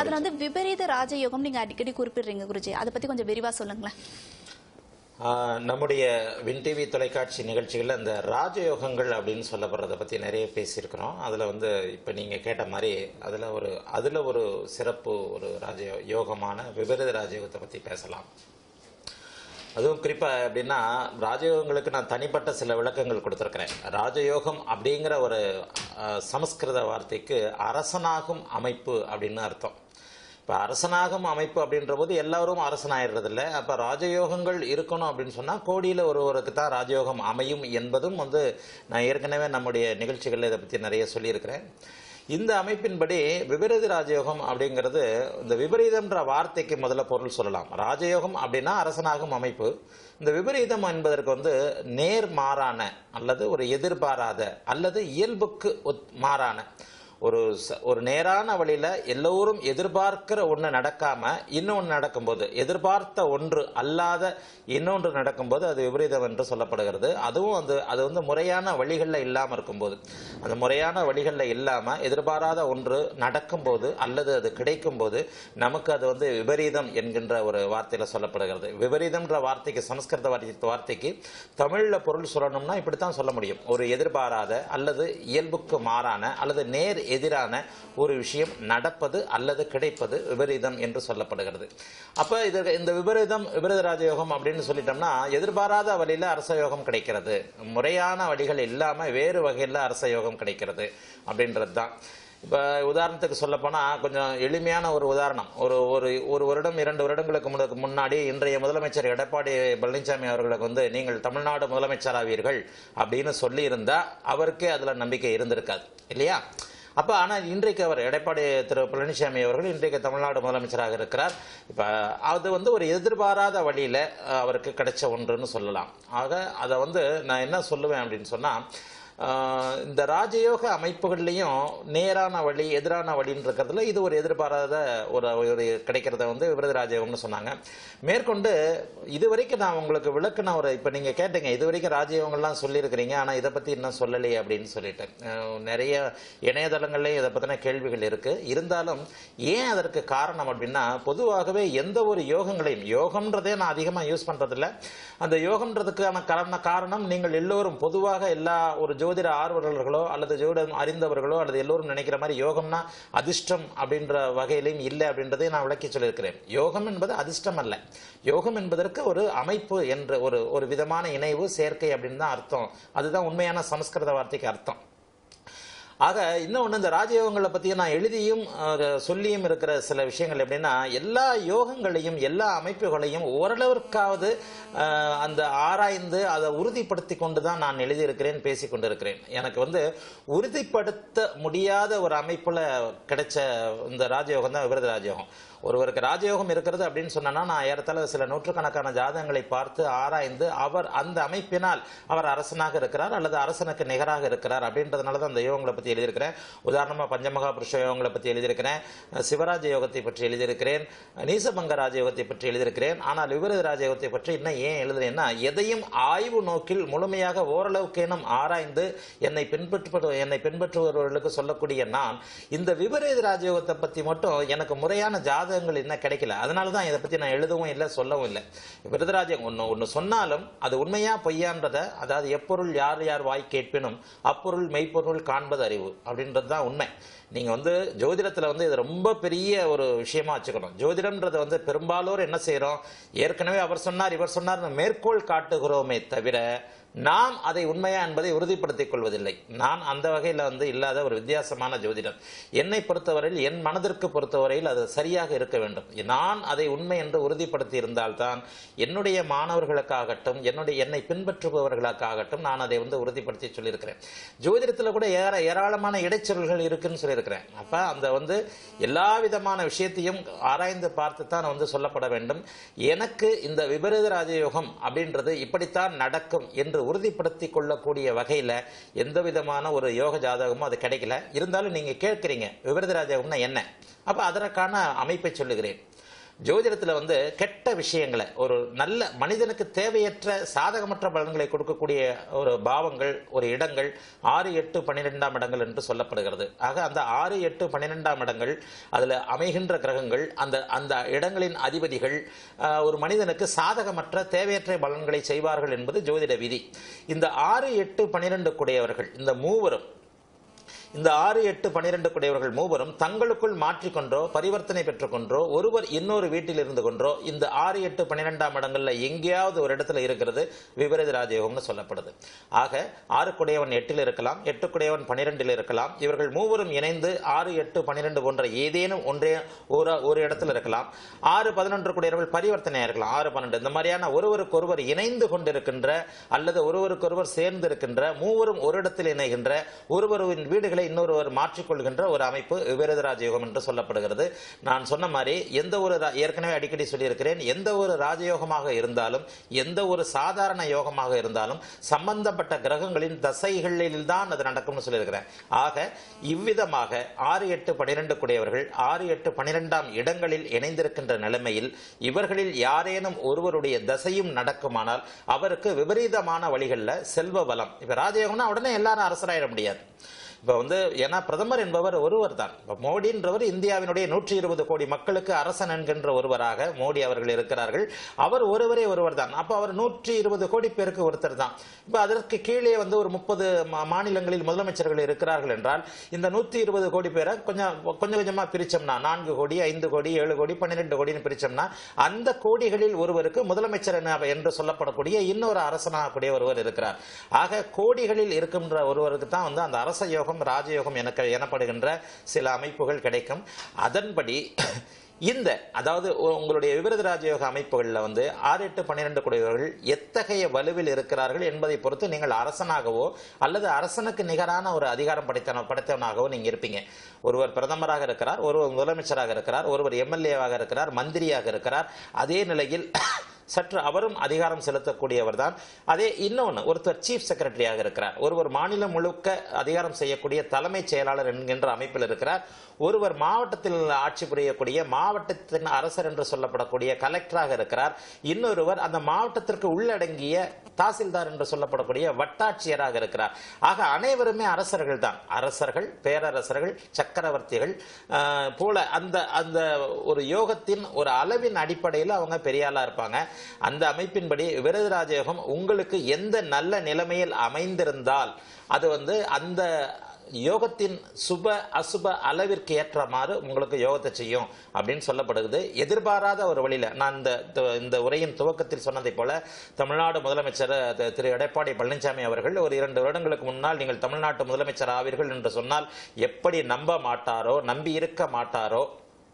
அதுல வந்து விபரீத ராஜயோகம் நீங்க அடிக்கடி குறிப்பிடுறீங்க குருஜி அதை பத்தி கொஞ்சம் விரிவா சொல்லுங்களேன் ஆஹ் நம்முடைய வின் டிவி தொலைக்காட்சி நிகழ்ச்சிகளில் இந்த ராஜயோகங்கள் அப்படின்னு சொல்லப்படுறதை பற்றி நிறைய பேசியிருக்கிறோம் அதில் வந்து இப்போ நீங்கள் கேட்ட மாதிரி அதில் ஒரு அதில் ஒரு சிறப்பு ஒரு ராஜ யோகமான விபரீத ராஜயோகத்தை பற்றி பேசலாம் அதுவும் குறிப்பாக எப்படின்னா ராஜயோகங்களுக்கு நான் தனிப்பட்ட சில விளக்கங்கள் கொடுத்துருக்கிறேன் ராஜயோகம் அப்படிங்கிற ஒரு அஹ், சமஸ்கிருத வார்த்தைக்கு அரசனாகும் அமைப்பு அப்படின்னு அர்த்தம் இப்போ அரசனாகும் அமைப்பு அப்படின்ற போது எல்லாரும் அரசனாயிடுறதில்ல அப்போ ராஜயோகங்கள் இருக்கணும் அப்படின்னு சொன்னால் கோடியில் ஒருவருக்கு தான் ராஜயோகம் அமையும் என்பதும் வந்து நான் ஏற்கனவே நம்முடைய நிகழ்ச்சிகளில் இதை பற்றி நிறைய சொல்லியிருக்கிறேன் இந்த அமைப்பின்படி விபரீத ராஜயோகம் அப்படிங்கிறது இந்த விபரீதம்ன்ற வார்த்தைக்கு முதல்ல பொருள் சொல்லலாம் ராஜயோகம் அப்படின்னா அரசனாகும் அமைப்பு இந்த விபரீதம் என்பதற்கு வந்து நேர்மாறான அல்லது ஒரு எதிர்பாராத அல்லது இயல்புக்கு ஒத் மாறான ஒரு ச- ஒரு நேரான வழியில எல்லோரும் எதிர்பார்க்கிற ஒன்று நடக்காம இன்னொன்று நடக்கும்போது எதிர்பார்த்த ஒன்று அல்லாத இன்னொன்று நடக்கும்போது அது விபரீதம் என்று சொல்லப்படுகிறது அதுவும் வந்து அது வந்து முறையான வழிகளில் இல்லாமல் இருக்கும்போது அந்த முறையான வழிகளில் இல்லாமல் எதிர்பாராத ஒன்று நடக்கும்போது அல்லது அது கிடைக்கும்போது நமக்கு அது வந்து விபரீதம் என்கின்ற ஒரு வார்த்தையில் சொல்லப்படுகிறது விபரீதம்ன்ற வார்த்தைக்கு சமஸ்கிருத வார்த்தை வார்த்தைக்கு தமிழில் பொருள் சொல்லணும்னா இப்படித்தான் சொல்ல முடியும் ஒரு எதிர்பாராத அல்லது இயல்புக்கு மாறான அல்லது நேர் எதிரான ஒரு விஷயம் நடப்பது அல்லது கிடைப்பது விபரீதம் என்று சொல்லப்படுகிறது அப்ப இது இந்த விபரீதம் விபரீத ராஜயோகம் அப்படின்னு சொல்லிட்டோம்னா எதிர்பாராத வழியில அரச யோகம் கிடைக்கிறது முறையான வழிகள் இல்லாம வேறு வகையில் அரச யோகம் கிடைக்கிறது அப்படின்றது தான் இப்போ உதாரணத்துக்கு சொல்லப்போனால் கொஞ்சம் எளிமையான ஒரு உதாரணம் ஒரு ஒரு ஒரு வருடம் இரண்டு வருடங்களுக்கு முன்னுக்கு முன்னாடி இன்றைய முதலமைச்சர் எடப்பாடி பழனிசாமி அவர்களுக்கு வந்து நீங்கள் தமிழ்நாடு முதலமைச்சர் ஆவீர்கள் அப்படின்னு சொல்லியிருந்தா அவருக்கே அதில் நம்பிக்கை இருந்திருக்காது இல்லையா அப்போ ஆனால் இன்றைக்கு அவர் எடப்பாடி திரு பழனிசாமி அவர்கள் இன்றைக்கு தமிழ்நாடு முதலமைச்சராக இருக்கிறார் இப்போ அது வந்து ஒரு எதிர்பாராத வழியில் அவருக்கு கிடைச்ச ஒன்றுன்னு சொல்லலாம் ஆக அதை வந்து நான் என்ன சொல்லுவேன் அப்படின்னு சொன்னால் ஆஹ் இந்த ராஜயோக அமைப்புகள்லையும் நேரான வழி எதிரான வழின்னு இருக்கிறதுல இது ஒரு எதிர்பாராத ஒரு ஒரு கிடைக்கிறத வந்து விபரீத ராஜயோகம்னு சொன்னாங்க மேற்கொண்டு இதுவரைக்கும் நான் உங்களுக்கு விளக்குன ஒரு இப்போ நீங்கள் கேட்டீங்க இதுவரைக்கும் ராஜயோகங்கள்லாம் சொல்லியிருக்கிறீங்க ஆனால் இதை பற்றி இன்னும் சொல்லலையே அப்படின்னு சொல்லிட்டு ஆஹ் நிறைய இணையதளங்கள்லேயும் இதை பற்றின கேள்விகள் இருக்குது இருந்தாலும் ஏன் அதற்கு காரணம் அப்படின்னா பொதுவாகவே எந்த ஒரு யோகங்களையும் யோகம்ன்றதே நான் அதிகமாக யூஸ் பண்ணுறதில்ல அந்த யோகம்ன்றதுக்கான காரண காரணம் நீங்கள் எல்லோரும் பொதுவாக எல்லா ஒரு ஜோதிட ஆர்வலர்களோ அல்லது ஜோதிடம் அறிந்தவர்களோ அல்லது எல்லோரும் நினைக்கிற மாதிரி யோகம்னா அதிர்ஷ்டம் அப்படின்ற வகையிலையும் இல்லை அப்படின்றதை நான் விளக்கி சொல்லியிருக்கிறேன் யோகம் என்பது அதிர்ஷ்டம் அல்ல யோகம் என்பதற்கு ஒரு அமைப்பு என்ற ஒரு ஒரு விதமான இணைவு சேர்க்கை அப்படின்னு தான் அர்த்தம் அதுதான் உண்மையான சமஸ்கிருத வார்த்தைக்கு அர்த்தம் ஆக இன்னொன்று இந்த ராஜயோகங்களை பற்றியும் நான் எழுதியும் அஹ், சொல்லியும் இருக்கிற சில விஷயங்கள் எப்படின்னா எல்லா யோகங்களையும் எல்லா அமைப்புகளையும் ஓரளவிற்காவது அஹ், அந்த ஆராய்ந்து அதை உறுதிப்படுத்தி கொண்டு தான் நான் எழுதியிருக்கிறேன் பேசி கொண்டிருக்கிறேன் எனக்கு வந்து உறுதிப்படுத்த முடியாத ஒரு அமைப்பில் கிடைச்ச இந்த ராஜயோகம் தான் விபரீத ராஜயோகம் ஒருவருக்கு ராஜயோகம் இருக்கிறது அப்படின்னு சொன்னா நான் ஏறத்தாழ சில நூற்றுக்கணக்கான ஜாதகங்களை பார்த்து ஆராய்ந்து அவர் அந்த அமைப்பினால் அவர் அரசனாக இருக்கிறார் அல்லது அரசனுக்கு நிகராக இருக்கிறார் அப்படின்றதுனால தான் அந்த யோகங்களை பற்றி எழுதியிருக்கிறேன் உதாரணமாக பஞ்சமகா புருஷ யோகங்களை பற்றி எழுதியிருக்கிறேன் சிவராஜ யோகத்தை பற்றி எழுதியிருக்கிறேன் நீசபங்க ராஜயோகத்தை பற்றி எழுதியிருக்கிறேன் ஆனால் விபரீத ராஜயோகத்தை பற்றி இன்னும் ஏன் எழுதுறேன்னா எதையும் ஆய்வு நோக்கில் முழுமையாக ஓரளவுக்கேனும் ஆராய்ந்து என்னை பின்பற்று என்னை பின்பற்றுபவர்களுக்கு சொல்லக்கூடிய நான் இந்த விபரீத ராஜயோகத்தை பற்றி மட்டும் எனக்கு முறையான ஜாதகங்கள் என்ன கிடைக்கல அதனால தான் இதை பற்றி நான் எழுதவும் இல்லை சொல்லவும் இல்லை விருதராஜன் ஒன்று ஒன்று சொன்னாலும் அது உண்மையா பொய்யான்றதை அதாவது எப்பொருள் யார் யார் வாய் கேட்பினும் அப்பொருள் மெய்ப்பொருள் காண்பது அறிவு அப்படின்றது தான் உண்மை நீங்கள் வந்து ஜோதிடத்தில் வந்து இது ரொம்ப பெரிய ஒரு விஷயமா வச்சுக்கணும் ஜோதிடம்ன்றது வந்து பெரும்பாலோர் என்ன செய்கிறோம் ஏற்கனவே அவர் சொன்னார் இவர் சொன்னார் மேற்கோள் காட்டுகிறோமே தவிர நாம் அதை உண்மையா என்பதை உறுதிப்படுத்திக் கொள்வதில்லை நான் அந்த வகையில் வந்து இல்லாத ஒரு வித்தியாசமான ஜோதிடம் என்னை பொறுத்தவரையில் என் மனதிற்கு பொறுத்தவரையில் அது சரியாக இருக்க வேண்டும் நான் அதை உண்மை என்று உறுதிப்படுத்தி இருந்தால்தான் என்னுடைய மாணவர்களுக்காகட்டும் என்னுடைய என்னை பின்பற்றுபவர்களுக்காகட்டும் நான் அதை வந்து உறுதிப்படுத்தி சொல்லியிருக்கிறேன் ஜோதிடத்தில் கூட ஏற ஏராளமான இடைச்சொல்கள் இருக்குன்னு சொல்லியிருக்கிறேன் அப்ப அந்த வந்து எல்லா விதமான விஷயத்தையும் ஆராய்ந்து பார்த்து தான் வந்து சொல்லப்பட வேண்டும் எனக்கு இந்த விபரீத ராஜயோகம் அப்படின்றது இப்படித்தான் நடக்கும் என்று உறுதிப்படுத்தி கொள்ளக்கூடிய வகையில் எந்த விதமான ஒரு யோக ஜாதகமும் அது கிடைக்கல இருந்தாலும் நீங்க கேட்குறீங்க விபரீத ராஜயோகம்னா என்ன அப்ப அதற்கான அமைப்பை சொல்லுகிறேன் ஜோதிடத்துல வந்து கெட்ட விஷயங்களை ஒரு நல்ல மனிதனுக்கு தேவையற்ற சாதகமற்ற பலன்களை கொடுக்கக்கூடிய ஒரு பாவங்கள் ஒரு இடங்கள் ஆறு எட்டு பன்னிரெண்டாம் இடங்கள் என்று சொல்லப்படுகிறது ஆக அந்த ஆறு எட்டு பன்னிரெண்டாம் இடங்கள் அதுல அமைகின்ற கிரகங்கள் அந்த அந்த இடங்களின் அதிபதிகள் ஆஹ், ஒரு மனிதனுக்கு சாதகமற்ற தேவையற்ற பலன்களை செய்வார்கள் என்பது ஜோதிட விதி இந்த ஆறு எட்டு பன்னிரெண்டு குடையவர்கள் இந்த மூவரும் இந்த ஆறு எட்டு பன்னிரண்டு குடையவர்கள் மூவரும் தங்களுக்குள் மாற்றிக்கொண்டோ பரிவர்த்தனை பெற்றுக்கொண்டோ ஒருவர் இன்னொரு வீட்டில் இருந்து கொண்டோ இந்த ஆறு எட்டு பன்னிரெண்டாம் இடங்கள்ல எங்கேயாவது ஒரு இடத்துல இருக்கிறது விபரீத ராஜயோகம்னு சொல்லப்படுது ஆக ஆறு குடையவன் எட்டில் இருக்கலாம் எட்டு குடையவன் பன்னிரெண்டில் இருக்கலாம் இவர்கள் மூவரும் இணைந்து ஆறு எட்டு பன்னிரெண்டு போன்ற ஏதேனும் ஒன்றே ஒரு ஒரு இடத்துல இருக்கலாம் ஆறு பதினொன்று குடையவர்கள் பரிவர்த்தனையா இருக்கலாம் ஆறு பன்னெண்டு இந்த மாதிரியான ஒருவருக்கொருவர் இணைந்து கொண்டிருக்கின்ற அல்லது ஒருவருக்கொருவர் சேர்ந்து இருக்கின்ற மூவரும் ஒரு இடத்தில் இணைகின்ற ஒருவரின் வீடுகளை இன்னொருவர் மாற்றிக்கொள்கின்ற ஒரு அமைப்பு விபரீத ராஜயோகம் என்று சொல்லப்படுகிறது நான் சொன்ன மாதிரி எந்த ஒரு ரா- ஏற்கனவே அடிக்கடி சொல்லியிருக்கிறேன் எந்த ஒரு ராஜயோகமாக இருந்தாலும் எந்த ஒரு சாதாரண யோகமாக இருந்தாலும் சம்பந்தப்பட்ட கிரகங்களின் தசைகளில் தான் அது நடக்கும்னு சொல்லியிருக்கிறேன் ஆக இவ்விதமாக ஆறு எட்டு பனிரெண்டு கூடியவர்கள் ஆறு எட்டு பனிரெண்டாம் இடங்களில் இணைந்திருக்கின்ற நிலைமையில் இவர்களில் யாரேனும் ஒருவருடைய தசையும் நடக்குமானால் அவருக்கு விபரீதமான வழிகளில் செல்வ பலம் இப்ப ராஜயோகம்னா உடனே எல்லாரும் அரசராயிட முடியாது இப்போ வந்து ஏன்னா பிரதமர் என்பவர் ஒருவர் தான் இப்போ மோடின்றவர் இந்தியாவினுடைய நூற்றி இருபது கோடி மக்களுக்கு அரசன் என்கின்ற ஒருவராக மோடி அவர்கள் இருக்கிறார்கள் அவர் ஒருவரே ஒருவர் தான் அப்போ அவர் நூற்றி இருபது கோடி பேருக்கு ஒருத்தர் தான் இப்போ அதற்கு கீழே வந்து ஒரு முப்பது மாநிலங்களில் முதலமைச்சர்கள் இருக்கிறார்கள் என்றால் இந்த நூற்றி இருபது கோடி பேரை கொஞ்சம் கொஞ்சம் கொஞ்சமாக பிரிச்சோம்னா நான்கு கோடி ஐந்து கோடி ஏழு கோடி பன்னிரெண்டு கோடின்னு பிரிச்சோம்னா அந்த கோடிகளில் ஒருவருக்கு முதலமைச்சர் என- என்று சொல்லப்படக்கூடிய இன்னொரு அரசனாகக்கூடிய ஒருவர் இருக்கிறார் ஆக கோடிகளில் இருக்கின்ற ஒருவருக்கு தான் வந்து அந்த அரச யோகம் ராஜயோகம் எனக்கு எனப்படுகின்ற சில அமைப்புகள் கிடைக்கும் அதன்படி இந்த அதாவது உ- உங்களுடைய விபரீத ராஜயோக அமைப்புகளில் வந்து ஆறு எட்டு பன்னிரெண்டு குடையவர்கள் எத்தகைய வலுவில் இருக்கிறார்கள் என்பதை பொறுத்து நீங்கள் அரசனாகவோ அல்லது அரசனுக்கு நிகரான ஒரு அதிகாரம் படைத்தன படைத்தவனாகவோ நீங்க இருப்பீங்க ஒருவர் பிரதமராக இருக்கிறார் ஒருவர் முதலமைச்சராக இருக்கிறார் ஒருவர் எம்எல்ஏவாக இருக்கிறார் மந்திரியாக இருக்கிறார் அதே நிலையில் சற்று அவரும் அதிகாரம் செலுத்தக்கூடியவர் தான் அதே இன்னொன்று ஒருத்தர் சீஃப் செக்ரட்டரியாக இருக்கிறார் ஒருவர் மாநிலம் முழுக்க அதிகாரம் செய்யக்கூடிய தலைமைச் செயலாளர் என்கின்ற அமைப்பில் இருக்கிறார் ஒருவர் மாவட்டத்தில் ஆட்சி புரியக்கூடிய மாவட்டத்தின் அரசர் என்று சொல்லப்படக்கூடிய கலெக்டராக இருக்கிறார் இன்னொருவர் அந்த மாவட்டத்திற்கு உள்ளடங்கிய தாசில்தார் என்று சொல்லப்படக்கூடிய வட்டாட்சியராக இருக்கிறார் ஆக அனைவருமே அரசர்கள் தான் அரசர்கள் பேரரசர்கள் சக்கரவர்த்திகள் ஆஹ், போல அந்த அந்த ஒரு யோகத்தின் ஒரு அளவின் அடிப்படையில் அவங்க பெரிய ஆளா இருப்பாங்க அந்த அமைப்பின்படி விருதுராஜ யோகம் உங்களுக்கு எந்த நல்ல நிலைமையில் அமைந்திருந்தால் அது வந்து அந்த யோகத்தின் சுப அசுப அளவிற்கு ஏற்றமாறு உங்களுக்கு யோகத்தை செய்யும் அப்படின்னு சொல்லப்படுகிறது எதிர்பாராத ஒரு வழியில நான் இந்த த- இந்த உரையின் துவக்கத்தில் சொன்னதை போல தமிழ்நாடு முதலமைச்சர் த- திரு எடப்பாடி பழனிசாமி அவர்கள் ஒரு இரண்டு வருடங்களுக்கு முன்னால் நீங்கள் தமிழ்நாட்டு முதலமைச்சர் ஆவீர்கள் என்று சொன்னால் எப்படி நம்ப மாட்டாரோ நம்பி இருக்க மாட்டாரோ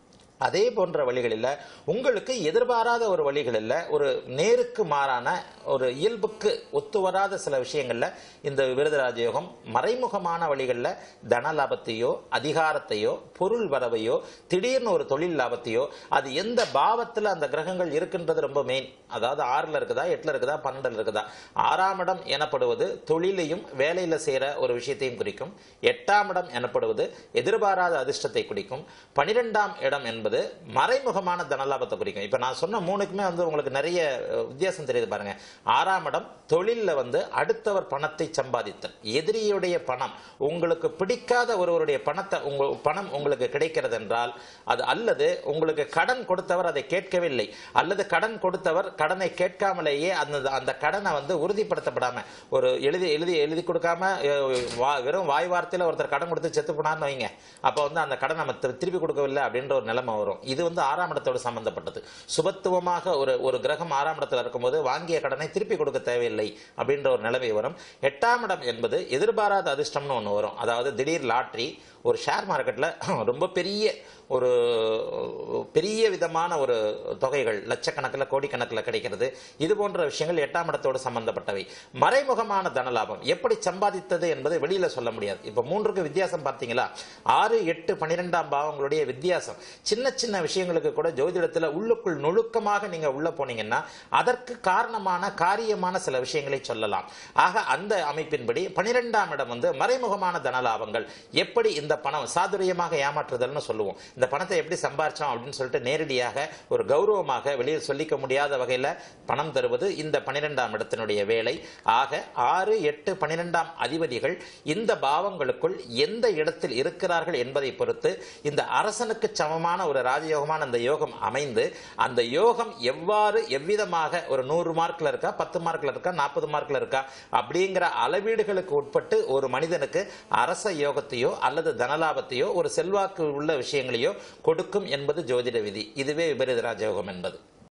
அதே போன்ற வழிகளில் உங்களுக்கு எதிர்பாராத ஒரு வழிகளில் ஒரு நேருக்கு மாறான ஒரு இயல்புக்கு ஒத்து வராத சில விஷயங்கள்ல இந்த விருது ராஜயோகம் மறைமுகமான வழிகளில் தன லாபத்தையோ அதிகாரத்தையோ பொருள் வரவையோ திடீர்னு ஒரு தொழில் லாபத்தையோ அது எந்த பாவத்தில் அந்த கிரகங்கள் இருக்கின்றது ரொம்ப மெயின் அதாவது ஆறுல இருக்குதா எட்டுல இருக்குதா பன்னெண்டுல இருக்குதா ஆறாம் இடம் எனப்படுவது தொழிலையும் வேலையில செய்யற ஒரு விஷயத்தையும் குறிக்கும் எட்டாம் இடம் எனப்படுவது எதிர்பாராத அதிர்ஷ்டத்தை குறிக்கும் பனிரெண்டாம் இடம் என்பது மறைமுகமான தனலாபத்தை குறிக்கும் இப்ப நான் சொன்ன மூணுக்குமே வந்து உங்களுக்கு நிறைய அஹ், வித்தியாசம் தெரியுது பாருங்க ஆறாம் இடம் தொழில்ல வந்து அடுத்தவர் பணத்தை சம்பாதித்தல் எதிரியுடைய பணம் உங்களுக்கு பிடிக்காத ஒருவருடைய பணத்தை உங்க பணம் உங்களுக்கு கிடைக்கிறது என்றால் அது அல்லது உங்களுக்கு கடன் கொடுத்தவர் அதை கேட்கவில்லை அல்லது கடன் கொடுத்தவர் கடனை கேட்காமலேயே அந்த அந்த கடனை வந்து உறுதிப்படுத்தப்படாம ஒரு எழுதி எழுதி எழுதி கொடுக்காம அஹ், வா- வெறும் வாய் வார்த்தையில ஒருத்தர் கடன் கொடுத்து செத்து போனார்னு வைங்க அப்ப வந்து அந்த கடன் நம்ம திரு- திருப்பி கொடுக்கவில்லை அப்படின்ற ஒரு நிலைமை வரும் இது வந்து ஆறாம் இடத்தோடு சம்பந்தப்பட்டது சுபத்துவமாக ஒரு ஒரு கிரகம் ஆறாம் இடத்துல இருக்கும்போது வாங்கிய கடனை திருப்பி கொடுக்க தேவையில்லை அப்படின்ற ஒரு நிலைமை வரும் எட்டாம் இடம் என்பது எதிர்பாராத அதிர்ஷ்டம்னு ஒன்று வரும் அதாவது திடீர் லாட்ரி ஒரு ஷேர் மார்க்கெட்ல ரொம்ப பெரிய ஒரு பெரிய விதமான ஒரு தொகைகள் லட்சக்கணக்கில் கோடிக்கணக்கில் கிடைக்கிறது இது போன்ற விஷயங்கள் எட்டாம் இடத்தோடு சம்பந்தப்பட்டவை மறைமுகமான தனலாபம் எப்படி சம்பாதித்தது என்பதை வெளியில சொல்ல முடியாது இப்ப மூன்றுக்கு வித்தியாசம் பார்த்தீங்களா ஆறு எட்டு பன்னிரெண்டாம் பாவங்களுடைய வித்தியாசம் சின்ன சின்ன விஷயங்களுக்கு கூட ஜோதிடத்துல உள்ளுக்குள் நுணுக்கமாக நீங்க உள்ள போனீங்கன்னா அதற்கு காரணமான காரியமான சில விஷயங்களை சொல்லலாம் ஆக அந்த அமைப்பின்படி பனிரெண்டாம் இடம் வந்து மறைமுகமான தனலாபங்கள் எப்படி இந்த பணம் சாதுரியமாக ஏமாற்றுதல்னு சொல்லுவோம் இந்த பணத்தை எப்படி சம்பாரிச்சோம் அப்படின்னு சொல்லிட்டு நேரடியாக ஒரு கௌரவமாக வெளியில் சொல்லிக்க முடியாத வகையில் பணம் தருவது இந்த பன்னிரெண்டாம் இடத்தினுடைய வேலை ஆக ஆறு எட்டு பன்னிரெண்டாம் அதிபதிகள் இந்த பாவங்களுக்குள் எந்த இடத்தில் இருக்கிறார்கள் என்பதை பொறுத்து இந்த அரசனுக்கு சமமான ஒரு ராஜயோகமான அந்த யோகம் அமைந்து அந்த யோகம் எவ்வாறு எவ்விதமாக ஒரு நூறு மார்க்ல இருக்கா பத்து மார்க்ல இருக்கா நாற்பது மார்க்ல இருக்கா அப்படிங்கிற அளவீடுகளுக்கு உட்பட்டு ஒரு மனிதனுக்கு அரச யோகத்தையோ அல்லது தனலாபத்தையோ ஒரு செல்வாக்கு உள்ள விஷயங்களையோ கொடுக்கும் என்பது ஜோதிட விதி இதுவே விபரீத ராஜயோகம் என்பது